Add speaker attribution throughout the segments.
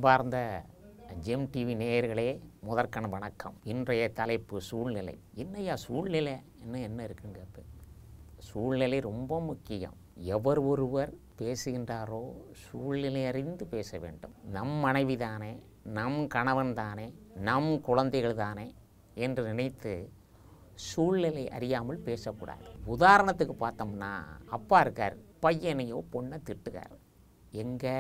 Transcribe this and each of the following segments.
Speaker 1: அன்பார்ந்த GeM TV நேயர்களே முதற்கண் வணக்கம் இன்றைய தலைப்பு சூழ்நிலை என்னையா சூழ்நிலை என்ன என்ன இருக்குன்னு கேட்பேன் சூழ்நிலை ரொம்ப முக்கியம் எவர் ஒருவர் பேசுகின்றாரோ சூழ்நிலை அறிந்து பேச வேண்டும் நம் மனைவி தானே நம் கணவன் தானே நம் குழந்தைகள் தானே என்று நினைத்து சூழ்நிலை அறியாமல் பேசக்கூடாது உதாரணத்துக்கு பார்த்தோம்னா அப்பா இருக்கார் பையனையோ பொண்ணை திட்டுக்கார் எங்கே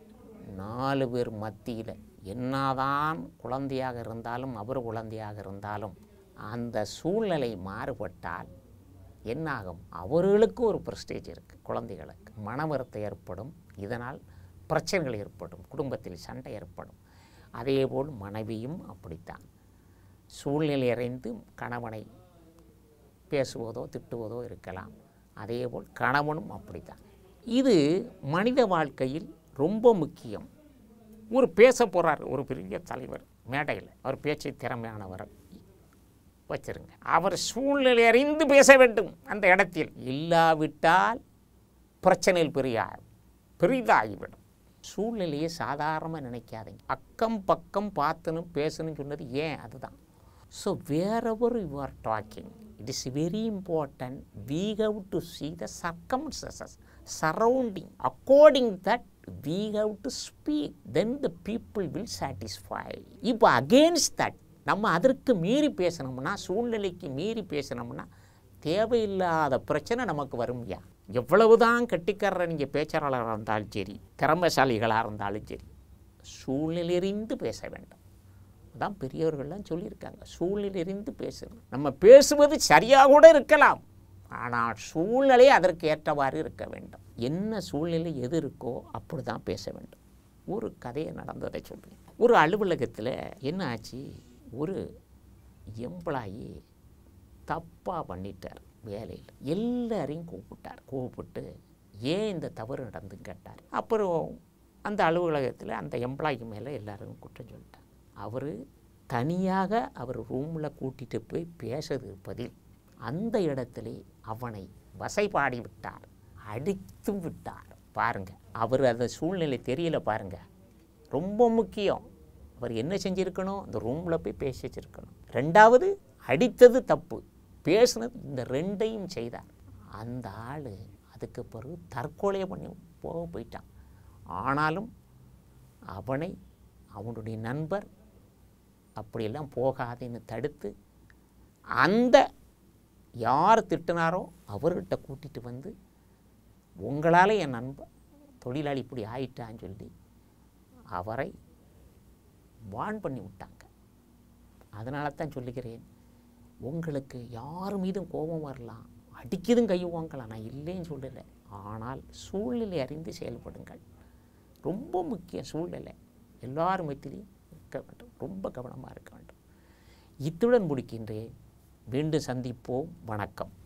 Speaker 1: நாலு பேர் மத்தியில் என்னதான் குழந்தையாக இருந்தாலும் அவர் குழந்தையாக இருந்தாலும் அந்த சூழ்நிலை மாறுபட்டால் என்னாகும் அவர்களுக்கு ஒரு ப்ரெஸ்டேஜ் இருக்குது குழந்தைகளுக்கு மன வருத்தம் ஏற்படும் இதனால் பிரச்சனைகள் ஏற்படும் குடும்பத்தில் சண்டை ஏற்படும் அதேபோல் மனைவியும் அப்படித்தான் சூழ்நிலை அறிந்து கணவனை பேசுவதோ திட்டுவதோ இருக்கலாம் அதேபோல் கணவனும் அப்படித்தான் இது மனித வாழ்க்கையில் ரொம்ப முக்கியம் ஒரு பேச போகிறார் ஒரு பெரிய தலைவர் மேடையில் அவர் பேச்சு திறமையானவர் வச்சிருங்க அவர் சூழ்நிலை அறிந்து பேச வேண்டும் அந்த இடத்தில் இல்லாவிட்டால் பிரச்சனையில் பெரிய பெரிதாகிவிடும் சூழ்நிலையை சாதாரணமாக நினைக்காதீங்க அக்கம் பக்கம் பார்த்துன்னு பேசணும்னு சொன்னது ஏன் அதுதான் so wherever you are talking it is very important we have to see the circumstances surrounding according that we have to speak then the people will satisfy இப்போ அகேன்ஸ்ட் தட் நம்ம அதற்கு மீறி பேசணும்னா சூழ்நிலைக்கு மீறி பேசணும்னா தேவையில்லாத பிரச்சனை நமக்கு வரும்யா எவ்வளவுதான் கெட்டிக்காரர் நீங்கள் பேச்சாளராக இருந்தாலும் சரி திறமைசாலிகளாக இருந்தாலும் சரி சூழ்நிலையறிந்து பேச வேண்டும் அதான் பெரியவர்கள்லாம் சொல்லியிருக்காங்க சூழ்நிலையறிந்து பேசணும் நம்ம பேசுவது சரியாக கூட இருக்கலாம் ஆனால் சூழ்நிலை அதற்கு ஏற்றவாறு இருக்க வேண்டும் என்ன சூழ்நிலை எது இருக்கோ அப்படி தான் பேச வேண்டும் ஒரு கதையை நடந்ததை சொல்கிறேன் ஒரு அலுவலகத்தில் என்ன ஆச்சு ஒரு எம்ப்ளாயி தப்பாக பண்ணிட்டார் வேலையில் எல்லாரையும் கூப்பிட்டார் கூப்பிட்டு ஏன் இந்த தவறு நடந்துன்னு கேட்டார் அப்புறம் அந்த அலுவலகத்தில் அந்த எம்ப்ளாயி மேலே எல்லாரும் குற்றம் சொல்லிட்டார் அவர் தனியாக அவர் ரூமில் கூட்டிகிட்டு போய் பேசுறது பதில் அந்த இடத்திலே அவனை வசைபாடி விட்டார் அடித்து விட்டார் பாருங்க அவர் அந்த சூழ்நிலை தெரியல பாருங்க ரொம்ப முக்கியம் அவர் என்ன செஞ்சுருக்கணும் இந்த ரூமில் போய் பேசி வச்சிருக்கணும் ரெண்டாவது அடித்தது தப்பு பேசுனது இந்த ரெண்டையும் செய்தார் அந்த ஆள் அதுக்கு பிறகு தற்கொலை பண்ணி போக போயிட்டான் ஆனாலும் அவனை அவனுடைய நண்பர் அப்படியெல்லாம் போகாதுன்னு தடுத்து அந்த யார் திட்டினாரோ அவர்கிட்ட கூட்டிகிட்டு வந்து உங்களால் என் நண்பன் தொழிலாளி இப்படி ஆயிட்டான்னு சொல்லி அவரை வான் பண்ணி விட்டாங்க அதனால தான் சொல்லுகிறேன் உங்களுக்கு யார் மீதும் கோபம் வரலாம் அடிக்கதும் கை வாங்கலாம் நான் இல்லைன்னு சொல்லலை ஆனால் சூழ்நிலை அறிந்து செயல்படுங்கள் ரொம்ப முக்கிய சூழ்நிலை எல்லார் மத்தியிலையும் இருக்க வேண்டும் ரொம்ப கவனமாக இருக்க வேண்டும் இத்துடன் முடிக்கின்றேன் மீண்டும் சந்திப்போம் வணக்கம்